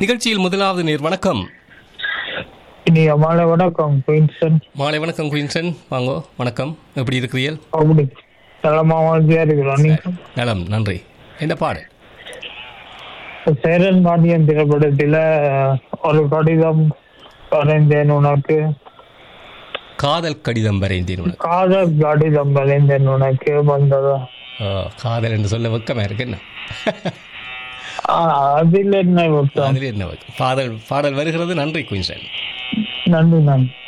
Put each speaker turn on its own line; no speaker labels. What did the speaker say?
நிகழ்ச்சியில் முதலாவது நேர் வணக்கம்
இனிய மாலை வணக்கம் குயின்சன்
மாலை வணக்கம் குயின்சன் வாங்கோ வணக்கம் எப்படி இருக்கிறீர்கள்
அப்படி நலமா வாழ்க்கையா இருக்கிறோம் நீங்க
நலம் நன்றி என்ன பாடு
சேரன் பாண்டியன் திரைப்படத்துல ஒரு கடிதம் வரைந்தேன் உனக்கு
காதல் கடிதம் வரைந்தேன் உனக்கு
காதல் கடிதம் வரைந்தேன் உனக்கு வந்ததா
ஆ, காதல் என்று சொல்ல வெக்கமா இருக்கு என்ன
ஆ, அதில் என்ன விட்டோம்
அதில் என்ன வெக்கம்? பாடல் பாடல் வருகிறது நன்றி குயின்சன்
நன்றி நன்றி